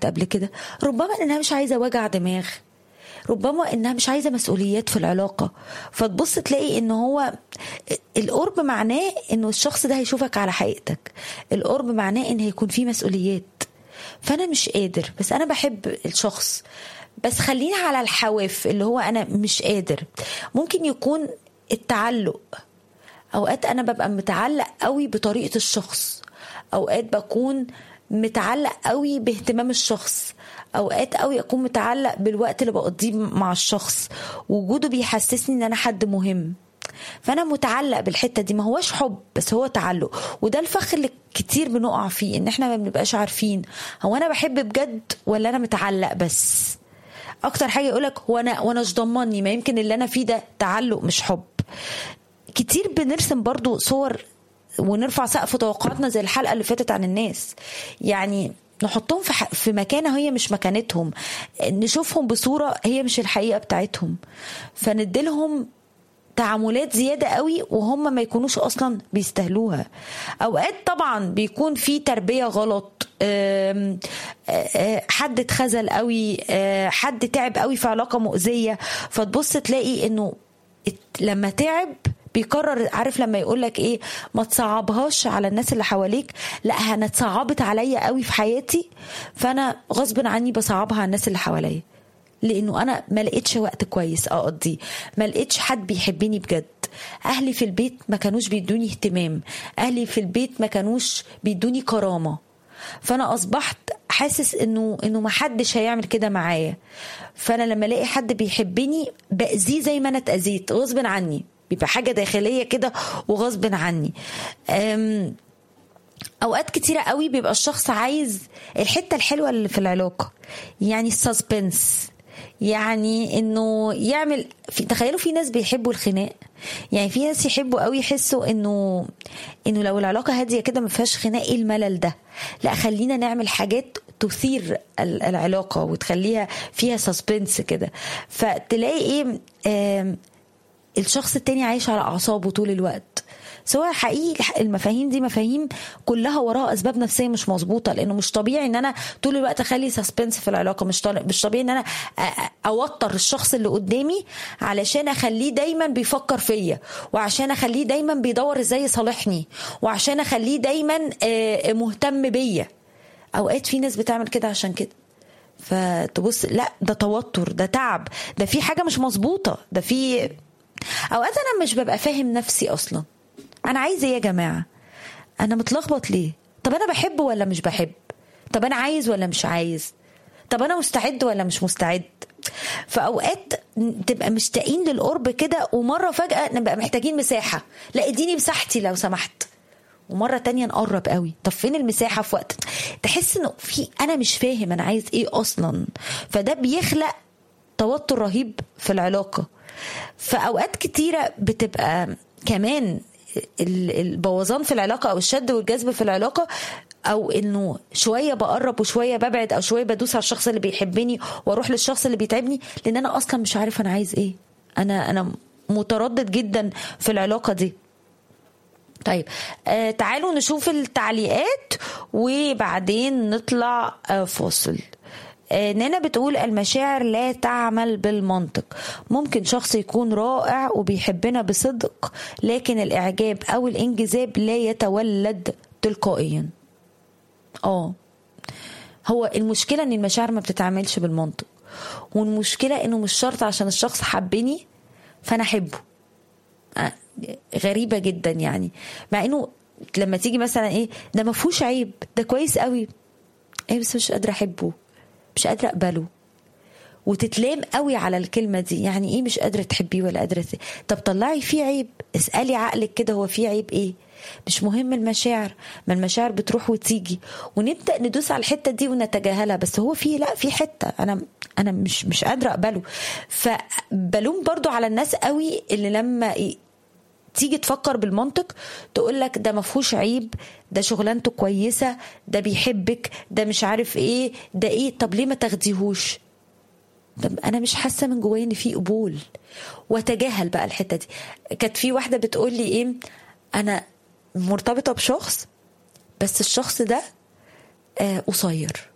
قبل كده ربما انها مش عايزه وجع دماغ ربما انها مش عايزه مسؤوليات في العلاقه فتبص تلاقي ان هو القرب معناه انه الشخص ده هيشوفك على حقيقتك القرب معناه ان هيكون في مسؤوليات فانا مش قادر بس انا بحب الشخص بس خلينا على الحواف اللي هو انا مش قادر ممكن يكون التعلق اوقات انا ببقى متعلق قوي بطريقه الشخص اوقات بكون متعلق قوي باهتمام الشخص اوقات قوي اكون متعلق بالوقت اللي بقضيه مع الشخص وجوده بيحسسني ان انا حد مهم فانا متعلق بالحته دي ما هوش حب بس هو تعلق وده الفخ اللي كتير بنقع فيه ان احنا ما بنبقاش عارفين هو انا بحب بجد ولا انا متعلق بس اكتر حاجه يقولك هو انا وانا مش ضمني ما يمكن اللي انا فيه ده تعلق مش حب كتير بنرسم برضو صور ونرفع سقف توقعاتنا زي الحلقه اللي فاتت عن الناس يعني نحطهم في في مكانه هي مش مكانتهم نشوفهم بصوره هي مش الحقيقه بتاعتهم فنديلهم تعاملات زياده قوي وهم ما يكونوش اصلا بيستاهلوها اوقات طبعا بيكون في تربيه غلط حد اتخذل قوي حد تعب قوي في علاقه مؤذيه فتبص تلاقي انه لما تعب بيقرر عارف لما يقول لك ايه ما تصعبهاش على الناس اللي حواليك لا انا اتصعبت عليا قوي في حياتي فانا غصب عني بصعبها على الناس اللي حواليا لانه انا ما لقيتش وقت كويس اقضيه ما لقيتش حد بيحبني بجد اهلي في البيت ما كانوش بيدوني اهتمام اهلي في البيت ما كانوش بيدوني كرامه فانا اصبحت حاسس انه انه ما حدش هيعمل كده معايا فانا لما الاقي حد بيحبني باذيه زي ما انا اتاذيت غصب عني بيبقى حاجه داخليه كده وغصب عني اوقات كتيره قوي بيبقى الشخص عايز الحته الحلوه اللي في العلاقه يعني السسبنس يعني انه يعمل في تخيلوا في ناس بيحبوا الخناق يعني في ناس يحبوا قوي يحسوا انه انه لو العلاقه هاديه كده ما فيهاش خناق ايه الملل ده لا خلينا نعمل حاجات تثير العلاقه وتخليها فيها سسبنس كده فتلاقي ايه الشخص التاني عايش على اعصابه طول الوقت سواء حقيقي المفاهيم دي مفاهيم كلها وراها اسباب نفسيه مش مظبوطه لانه مش طبيعي ان انا طول الوقت اخلي سسبنس في العلاقه مش مش طبيعي ان انا اوتر الشخص اللي قدامي علشان اخليه دايما بيفكر فيا وعشان اخليه دايما بيدور ازاي يصالحني وعشان اخليه دايما مهتم بيا اوقات في ناس بتعمل كده عشان كده فتبص لا ده توتر ده تعب ده في حاجه مش مظبوطه ده في اوقات انا مش ببقى فاهم نفسي اصلا انا عايز ايه يا جماعه انا متلخبط ليه طب انا بحب ولا مش بحب طب انا عايز ولا مش عايز طب انا مستعد ولا مش مستعد فاوقات تبقى مشتاقين للقرب كده ومره فجاه نبقى محتاجين مساحه لا اديني مساحتي لو سمحت ومره تانية نقرب قوي طب فين المساحه في وقت تحس انه في انا مش فاهم انا عايز ايه اصلا فده بيخلق توتر رهيب في العلاقه فاوقات كتيره بتبقى كمان البوظان في العلاقه او الشد والجذب في العلاقه او انه شويه بقرب وشويه ببعد او شويه بدوس على الشخص اللي بيحبني واروح للشخص اللي بيتعبني لان انا اصلا مش عارف انا عايز ايه انا انا متردد جدا في العلاقه دي طيب آه تعالوا نشوف التعليقات وبعدين نطلع آه فاصل آه نانا بتقول المشاعر لا تعمل بالمنطق ممكن شخص يكون رائع وبيحبنا بصدق لكن الإعجاب أو الانجذاب لا يتولد تلقائيا اه هو المشكلة ان المشاعر ما بتتعملش بالمنطق والمشكلة انه مش شرط عشان الشخص حبني فانا احبه آه غريبة جدا يعني مع انه لما تيجي مثلا ايه ده ما فيهوش عيب ده كويس قوي ايه بس مش قادرة احبه مش قادرة اقبله وتتلام قوي على الكلمة دي يعني ايه مش قادرة تحبيه ولا قادرة ت... طب طلعي فيه عيب اسألي عقلك كده هو فيه عيب ايه مش مهم المشاعر ما المشاعر بتروح وتيجي ونبدا ندوس على الحته دي ونتجاهلها بس هو في لا في حته انا انا مش مش قادره اقبله فبلوم برضو على الناس قوي اللي لما تيجي تفكر بالمنطق تقول لك ده ما فيهوش عيب ده شغلانته كويسه ده بيحبك ده مش عارف ايه ده ايه طب ليه ما تاخديهوش طب انا مش حاسه من جوايا ان في قبول واتجاهل بقى الحته دي كانت في واحده بتقول لي ايه انا مرتبطه بشخص بس الشخص ده آه قصير